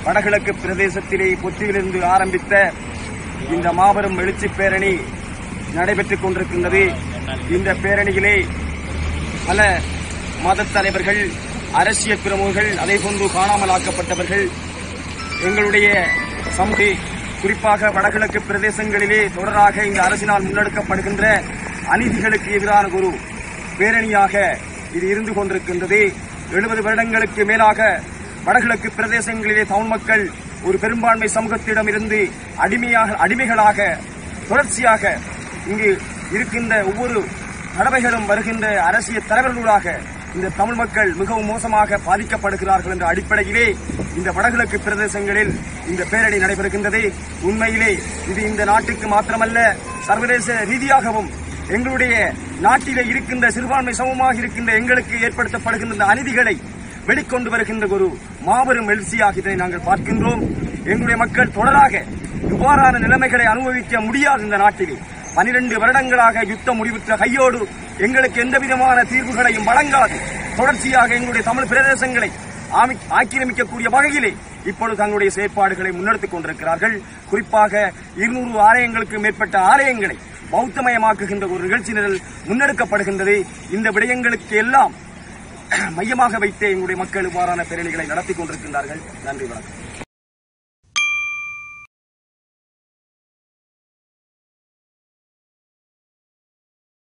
வடகிழக்கு பிரதேசத்திலே பொத்தியிலிருந்து ஆரம்பித்த இந்த மாபெரும் எழுச்சி பேரணி நடைபெற்றுக் கொண்டிருக்கின்றது இந்த பேரணியிலே பல மதத் தலைவர்கள் அரசியல் பிரமுகர்கள் அதேபோன்று காணாமலாக்கப்பட்டவர்கள் எங்களுடைய சமூக குறிப்பாக வடகிழக்கு பிரதேசங்களிலே தொடராக இந்த அரசினால் முன்னெடுக்கப்படுகின்ற அநீதிகளுக்கு எதிரான ஒரு பேரணியாக இது இருந்து கொண்டிருக்கின்றது எழுபது வருடங்களுக்கு மேலாக வடகிழக்கு பிரதேசங்களிலே தமிழ் மக்கள் ஒரு பெரும்பான்மை சமூகத்திடமிருந்து அடிமையாக அடிமைகளாக தொடர்ச்சியாக இங்கு இருக்கின்ற ஒவ்வொரு தடவைகளும் வருகின்ற அரசியல் தலைவர்களாக இந்த தமிழ் மக்கள் மிகவும் மோசமாக பாதிக்கப்படுகிறார்கள் என்ற அடிப்படையிலே இந்த வடகிழக்கு பிரதேசங்களில் இந்த பேரணி நடைபெறுகின்றது உண்மையிலே இது இந்த நாட்டுக்கு மாத்திரமல்ல சர்வதேச ரீதியாகவும் எங்களுடைய நாட்டிலே இருக்கின்ற சிறுபான்மை சமமாக இருக்கின்ற எங்களுக்கு ஏற்படுத்தப்படுகின்ற இந்த அநீதிகளை வெளிக்கொண்டு வருகின்ற ஒரு மாபெரும் எழுச்சியாக இதை நாங்கள் பார்க்கின்றோம் எங்களுடைய மக்கள் தொடராக இவ்வாறான நிலைமைகளை அனுபவிக்க முடியாது இந்த நாட்டிலே பனிரெண்டு வருடங்களாக யுத்தம் முடிவுற்ற கையோடு எங்களுக்கு எந்த விதமான தீர்வுகளையும் வழங்காது தொடர்ச்சியாக எங்களுடைய தமிழ் பிரதேசங்களை ஆமி- ஆக்கிரமிக்கக்கூடிய வகையிலே இப்பொழுது தங்களுடைய செயற்பாடுகளை முன்னெடுத்துக் கொண்டிருக்கிறார்கள் குறிப்பாக இருநூறு ஆலயங்களுக்கு மேற்பட்ட ஆலயங்களை பௌத்தமயமாக்குகின்ற ஒரு நிகழ்ச்சி நிரல் முன்னெடுக்கப்படுகின்றது இந்த விடயங்களுக்கு எல்லாம் மையமாக வைத்தே எங்களுடைய மக்கள் இவ்வாறான பேரணிகளை நடத்தி கொண்டிருக்கின்றார்கள் நன்றி வணக்கம்